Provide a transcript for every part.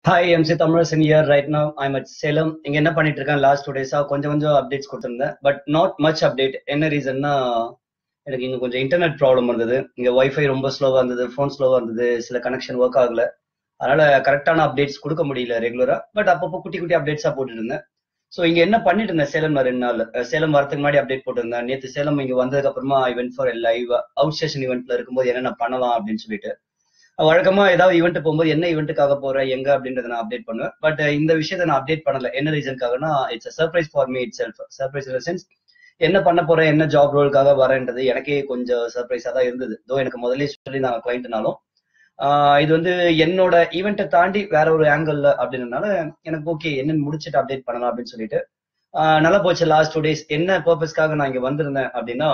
hi MC தமிழசன் here right now I'm at Salem இங்க என்ன பண்ணிட்டு இருக்கேன் லாஸ்ட் டூ டேஸா கொஞ்சம் கொஞ்சம் அப்டேட்ஸ் கொடுத்திருந்தேன் பட் நாட் மச் அப்டேட் என்ன ரீசன்னா எனக்கு இங்க கொஞ்சம் இன்டர்நெட் ப்ராப்ளம் இருந்தது இங்க வைஃபை ரொம்ப ஸ்லோவா இருந்தது ஃபோன் ஸ்லோவா இருந்தது சில கனெக்ஷன் ஒர்க் ஆகல அதனால கரெக்டான அப்டேட்ஸ் கொடுக்க முடியல ரெகுலரா பட் அப்பப்போ குட்டி குட்டி அப்டேட்ஸா போட்டுட்டு இருந்தேன் ஸோ இங்க என்ன பண்ணிட்டு இருந்தேன் சேலம்ல ரெண்டு நாள் அஹ் சேலம் வரதுக்கு முன்னாடி அப்டேட் போட்டிருந்தேன் நேற்று சேலம் இங்க வந்ததுக்கு அப்புறமா event for live out station இவெண்ட்ல இருக்கும்போது என்னென்ன பண்ணலாம் அப்படின்னு சொல்லிட்டு வழக்கமா ஏதாவது ஈவெண்ட் போகும்போது என்ன ஈவெண்ட்டுக்காக போறேன் எங்க அப்படின்றத நான் அப்டேட் பண்ணுவேன் பட் இந்த விஷயத்த நான் அப்டேட் பண்ணல என்ன ரீசனுக்காகனா it's surprise for me itself surprise in sense என்ன பண்ண போறேன் என்ன ஜாப் ரோலுக்காக வரேன்றது எனக்கே கொஞ்சம் சர்ப்ரைஸா தான் இருந்தது தோ எனக்கு முதல்ல சொல்லி நான் கிளைண்ட்னாலும் இது வந்து என்னோட ஈவெண்ட்டை தாண்டி வேற ஒரு ஆங்கிள் அப்படின்றதுனால எனக்கு ஓகே என்னன்னு முடிச்சுட்டு அப்டேட் பண்ணலாம் அப்படின்னு சொல்லிட்டு ஆஹ் நல்லா போச்சு லாஸ்ட் டூ டேஸ் என்ன பர்பஸ்க்காக நான் இங்க வந்திருந்தேன் அப்படின்னா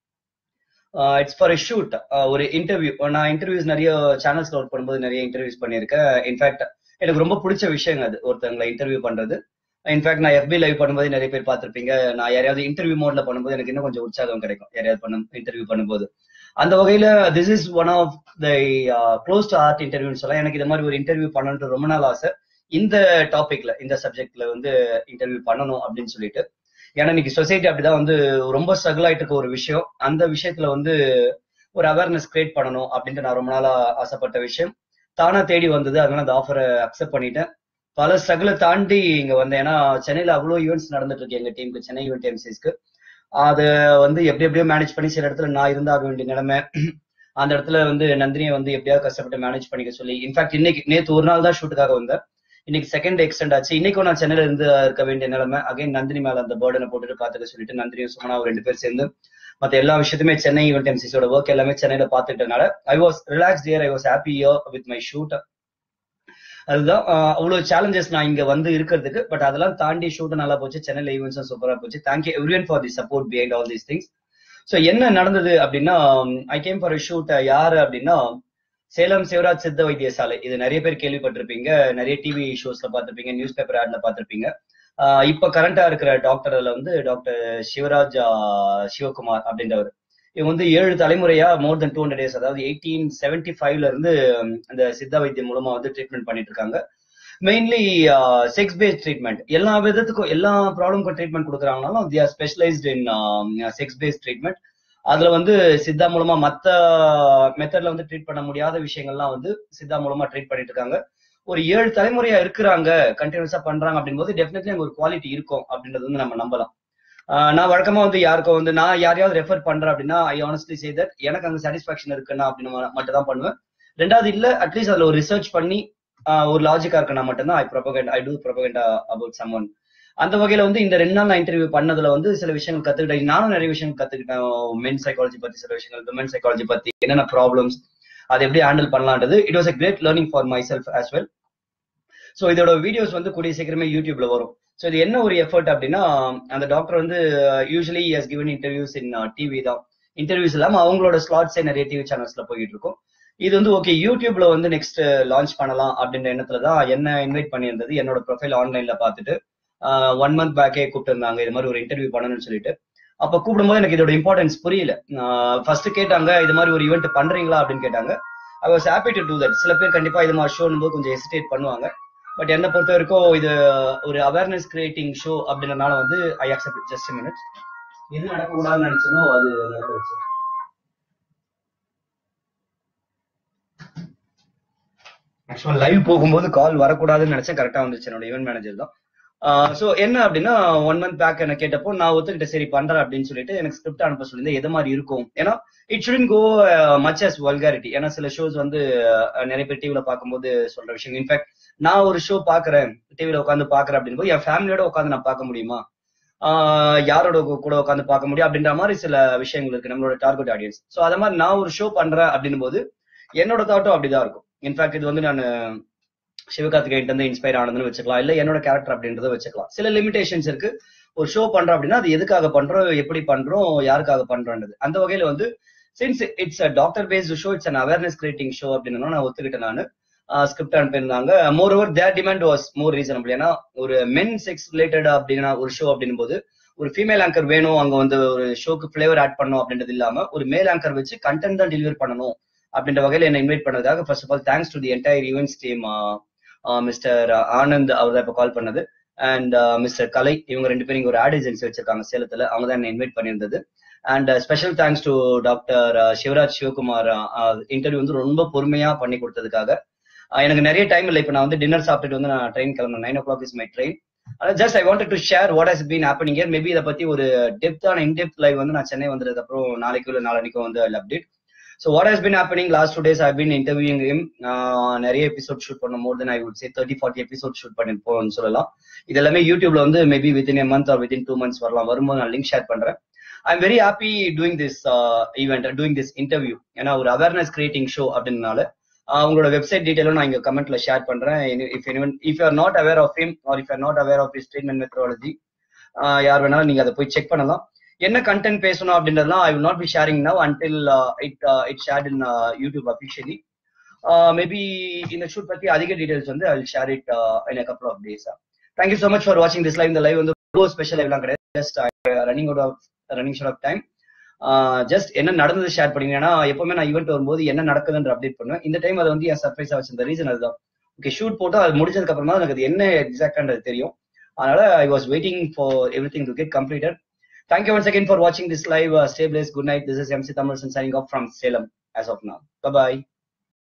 இட்ஸ் ஃபார் ஷூட் ஒரு இன்டர்வியூ நான் இன்டர்வியூஸ் நிறைய சேனல்ஸ்ல ஒர்க் பண்ணும்போது நிறைய இன்டர்வியூஸ் பண்ணியிருக்கேன் இன்ஃபேக்ட் எனக்கு ரொம்ப பிடிச்ச விஷயங்க அது ஒருத்தவங்களை இன்டர்வியூ பண்றது இன்ஃபேக்ட் நான் எஃபி லைவ் பண்ணும்போது நிறைய பேர் பார்த்திருப்பீங்க நான் யாரையாவது இன்டர்வியூ மோட்ல பண்ணும்போது எனக்கு இன்னும் கொஞ்சம் உற்சாகம் கிடைக்கும் யாரையாவது பண்ண இன்டர்வியூ பண்ணும்போது அந்த வகையில this is one of the close to heart இன்டர்வியூன்னு சொல்லலாம் எனக்கு இது மாதிரி ஒரு இன்டர்வியூ பண்ணணுன்ற ரொம்ப நாள் ஆசை இந்த டாபிக்ல இந்த சப்ஜெக்ட்ல வந்து இன்டர்வியூ பண்ணணும் அப்படின்னு சொல்லிட்டு ஏன்னா இன்னைக்கு சொசைட்டி அப்படிதான் வந்து ரொம்ப ஸ்ட்ரகிள் ஆயிட்டு இருக்க ஒரு விஷயம் அந்த விஷயத்துல வந்து ஒரு அவேர்னஸ் கிரியேட் பண்ணணும் அப்படின்ட்டு நான் ரொம்ப நாளா ஆசைப்பட்ட விஷயம் தானா தேடி வந்தது அதனால அந்த ஆஃபரை அக்செப்ட் பண்ணிட்டேன் பல ஸ்ட்ரகிளை தாண்டி இங்க வந்தேன் ஏன்னா சென்னையில அவ்வளோ ஈவெண்ட்ஸ் நடந்துட்டு இருக்கு எங்க டீமுக்கு சென்னை ஈவெண்ட் எம்சிஸ்க்கு அது வந்து எப்படி எப்படியோ மேனேஜ் பண்ணி சில இடத்துல நான் இருந்தாக வேண்டிய நிலைமை அந்த இடத்துல வந்து நந்தினியை வந்து எப்படியாவது கஷ்டப்பட்டு மேனேஜ் பண்ணிக்க சொல்லி இன்ஃபேக்ட் இன்னைக்கு நேற்று ஒரு நாள் தான் ஷூட்டுக்காக வந்தேன் இன்னைக்கு செகண்ட் எக்ஸ்டெண்ட் ஆச்சு இன்னைக்கும் நான் சென்னையில இருந்து இருக்க வேண்டிய நிலைமை அகைன் நந்தினி மேல அந்த பேர்டனை போட்டுட்டு பாத்துக்க சொல்லிட்டு நந்தினியும் சுமனா ரெண்டு பேர் சேர்ந்து மத்த எல்லா விஷயத்துமே சென்னை ஈவெண்ட் எம்சிஸோட ஒர்க் எல்லாமே சென்னையில பாத்துட்டனால I was relax here I was happy here with my shoot அதுதான் அவ்வளவு சேலஞ்சஸ் நான் இங்க வந்து இருக்கிறதுக்கு பட் அதெல்லாம் தாண்டி ஷூட் நல்லா போச்சு சென்னையில ஈவெண்ட்ஸும் சூப்பரா போச்சு thank you every for the support behind all these things so என்ன நடந்தது அப்படின்னா ஐ கேம் ஃபார் ஷூட் யாரு அப்படின்னா சேலம் சிவராஜ் சித்த வைத்தியசாலை இது நிறைய பேர் கேள்விப்பட்டிருப்பீங்க நிறைய டிவி ஷோஸ்ல பார்த்திருப்பீங்க நியூஸ் பேப்பர் ஆட்ல பார்த்திருப்பீங்க இப்ப கரண்டா இருக்கிற டாக்டர்ல வந்து டாக்டர் சிவராஜ் சிவகுமார் அப்படின்றவர் இவங்க வந்து ஏழு தலைமுறையா more than two hundred days அதாவது எயிட்டீன் செவன்டி ஃபைவ்ல இருந்து அந்த சித்த வைத்தியம் மூலமா வந்து ட்ரீட்மெண்ட் பண்ணிட்டு இருக்காங்க மெயின்லி செக்ஸ் பேஸ்ட் ட்ரீட்மெண்ட் எல்லா விதத்துக்கும் எல்லா ப்ராப்ளம்க்கும் ட்ரீட்மெண்ட் கொடுக்குறாங்கனாலும் they are specialised in sex based treatment அதுல வந்து சித்தா மூலமா மத்த மெத்தட்ல வந்து ட்ரீட் பண்ண முடியாத விஷயங்கள்லாம் வந்து சித்தா மூலமா ட்ரீட் பண்ணிட்டு இருக்காங்க ஒரு ஏழு தலைமுறையா இருக்கிறாங்க கண்டினியூஸா பண்றாங்க அப்படின்போது டெஃபினெட்லி அங்க ஒரு குவாலிட்டி இருக்கும் அப்படின்றது வந்து நம்ம நம்பலாம் நான் வழக்கமா வந்து யாருக்கும் வந்து நான் யாரையாவது ரெஃபர் பண்றேன் அப்படின்னா ஐ ஆனஸ்ட்லி சே தட் எனக்கு அங்க சாட்டிஸ்பாக்சன் இருக்குன்னா அப்படின்னு மட்டும் தான் பண்ணுவேன் ரெண்டாவது இல்ல அட்லீஸ்ட் அதுல ஒரு ரிசர்ச் பண்ணி ஒரு லாஜிக்கா இருக்குன்னா மட்டும்தான் I propaganda I do propaganda about someone அந்த வகையில வந்து இந்த ரெண்டு நாள் நான் இன்டர்வியூ பண்ணதுல வந்து சில விஷயங்கள் கத்துக்கிட்டேன் நானும் நிறைய விஷயங்கள் கத்துக்கிட்டேன் மென் சைக்காலஜி பத்தி சில விஷயங்கள் விமன் சைக்காலஜி பத்தி என்னென்ன ப்ராப்ளம்ஸ் அதை எப்படி ஹேண்டில் பண்ணலான்றது it was a great learning for myself as well so இதோட வீடியோஸ் வந்து கூடிய சீக்கிரமே யூடியூப்ல வரும் ஸோ இது என்ன ஒரு எஃபர்ட் அப்படின்னா அந்த டாக்டர் வந்து usually has given interviews in TV தான் இன்டர்வியூஸ் இல்லாம அவங்களோட ஸ்லாட்ஸே நிறைய டிவி சேனல்ஸ்ல போயிட்டு இருக்கும் இது வந்து ஓகே யூடியூப்ல வந்து நெக்ஸ்ட் லான்ச் பண்ணலாம் அப்படின்ற எண்ணத்துல தான் என்ன இன்வைட் பண்ணியிருந்தது என்னோட ப்ரொஃபைல் ஆன்லைன்ல பார்த்துட்டு ஒன் மந்த் பேக்கே கூப்பிட்டு இருந்தாங்க இது மாதிரி ஒரு இன்டர்வியூ பண்ணணும்னு சொல்லிட்டு அப்ப கூப்பிடும்போது எனக்கு இதோட இம்பார்ட்டன்ஸ் புரியல ஃபர்ஸ்ட் கேட்டாங்க இது மாதிரி ஒரு ஈவெண்ட் பண்றீங்களா அப்படின்னு கேட்டாங்க I was happy to do that சில பேர் கண்டிப்பா இது மாதிரி ஷோன்னு போது கொஞ்சம் ஹெசிடேட் பண்ணுவாங்க பட் என்னை பொறுத்த வரைக்கும் இது ஒரு அவேர்னஸ் கிரியேட்டிங் ஷோ அப்படின்றனால வந்து ஐ அக்செப்ட் ஜஸ்ட் மினிட் எது நடக்கக்கூடாதுன்னு நினைச்சனோ அது நடந்துச்சு ஆக்சுவலா லைவ் போகும்போது கால் வரக்கூடாதுன்னு நினைச்சேன் கரெக்டா வந்துச்சு என்னோட ஈவென்ட் மேனேஜர் தான் ஸோ என்ன அப்படின்னா ஒன் மந்த் பேக் என்ன கேட்டப்போ நான் ஒத்துக்கிட்ட சரி பண்றேன் அப்படின்னு சொல்லிட்டு எனக்கு ஸ்கிரிப்ட் அனுப்ப சொல்லியிருந்தேன் எது மாதிரி இருக்கும் ஏன்னா it shouldn't go much as vulgarity ஏன்னா சில ஷோஸ் வந்து நிறைய பேர் டிவில பார்க்கும்போது சொல்ற விஷயம் இன்ஃபேக்ட் நான் ஒரு ஷோ பாக்குறேன் டிவில உட்காந்து பாக்குறேன் அப்படின்னு போது என் ஃபேமிலியோட உட்காந்து நான் பார்க்க முடியுமா யாரோட கூட உட்காந்து பார்க்க முடியும் அப்படின்ற மாதிரி சில விஷயங்கள் இருக்கு நம்மளோட டார்கெட் ஆடியன்ஸ் ஸோ அத மாதிரி நான் ஒரு ஷோ பண்றேன் அப்படின்னும் போது என்னோட தாட்டும் அப்படிதான் இருக்கும் இன்ஃபேக்ட் இது வந்து நான் சிவகார்த்திகேயன் வந்து இன்ஸ்பயர் ஆனதுன்னு வச்சுக்கலாம் இல்ல என்னோட கேரக்டர் அப்படின்றத வச்சுக்கலாம் சில லிமிடேஷன்ஸ் இருக்கு ஒரு ஷோ பண்றோம் அப்படின்னா அது எதுக்காக பண்றோம் எப்படி பண்றோம் யாருக்காக பண்றோன்றது அந்த வகையில வந்து since it's a doctor based show it's an awareness creating show அப்படின்னு நான் ஒத்துக்கிட்டேன் நான் ஸ்கிரிப்ட் அனுப்பியிருந்தாங்க moreover their demand was more reasonable ஏன்னா ஒரு மென் செக்ஸ் ரிலேட்டட் அப்படின்னா ஒரு ஷோ அப்படின்னும் போது ஒரு ஃபீமேல் ஆங்கர் வேணும் அங்க வந்து ஒரு ஷோக்கு ஃபிளேவர் ஆட் பண்ணும் அப்படின்றது இல்லாம ஒரு மேல் ஆங்கர் வச்சு கண்டென்ட் தான் டெலிவர் பண்ணணும் அப்படின்ற வகையில என்ன இன்வைட் பண்ணதுக்காக first of all thanks to the entire events team mister Anand அவர் தான் இப்போ கால் பண்ணது அண்ட் மிஸ்டர் கலை இவங்க ரெண்டு பேரும் இங்க ஒரு ஆட் ஏஜென்சி வச்சிருக்காங்க சேலத்துல அவங்க தான் என்ன இன்வைட் பண்ணியிருந்தது and special thanks to doctor Sivaraj Sivakumar interview வந்து ரொம்ப பொறுமையா பண்ணி கொடுத்ததுக்காக அஹ் எனக்கு நிறைய டைம் இல்லை இப்போ நான் வந்து டின்னர் சாப்பிட்டுட்டு வந்து நான் ட்ரெயின் கிளம்புறேன் nine o'clock is my train just I wanted to share what has been happening here maybe இதை பத்தி ஒரு டெப்தான இன்டெப்த் லைவ் வந்து நான் சென்னை வந்ததுக்கு அப்புறம் நாளைக்கு இல்லை நாளைக்கு வந்து update so what has been happening last two days I been interviewing him நிறைய எபிசோட் ஷூட் பண்ண more than I would say thirty forty episode shoot பண்ணிருப்போம்னு சொல்லலாம் இது எல்லாமே யூடியூப்ல வந்து maybe within a month or within two months வரலாம் வரும்போது நான் லிங்க் ஷேர் பண்றேன் I am very happy doing this event doing this interview ஏன்னா ஒரு அவேர்னஸ் கிரியேட்டிங் ஷோ அப்படின்னால உங்களோட வெப்சைட் டீட்டெயிலும் நான் இங்க கமெண்ட்ல ஷேர் பண்றேன் if anyone if you're not aware of him or if or not aware of his treatment methodology யார் வேணாலும் நீங்க அதை போய் செக் பண்ணலாம் என்ன கண்டென்ட் பேசணும் அப்படின்றதுலாம் I will not be sharing now until it it shared in YouTube officially maybe இந்த ஷூட் பத்தி அதிக டீடைல்ஸ் வந்து I will share it in couple of days thank you so much for வாட்சிங் திஸ் லைவ் இந்த live வந்து ரொம்ப special லைவ்லாம் கிடையாது just running out of running short of time just என்ன நடந்தது ஷேர் பண்ணீங்க ஏன்னா எப்பவுமே நான் ஈவெண்ட் வரும்போது என்ன நடக்குதுன்ற அப்டேட் பண்ணுவேன் இந்த டைம் அதை வந்து என் சர்ப்ரைஸா வச்சிருந்த ரீசன் அதுதான் ஓகே ஷூட் போட்டு அது முடிச்சதுக்கு அப்புறமா எனக்கு அது என்ன எக்ஸாக்டான்றது தெரியும் அதனால I was waiting for everything to get completed thank you once again for வாட்சிங் this live stay blessed good night this is MC Tamil signing off from Salem as of now bye bye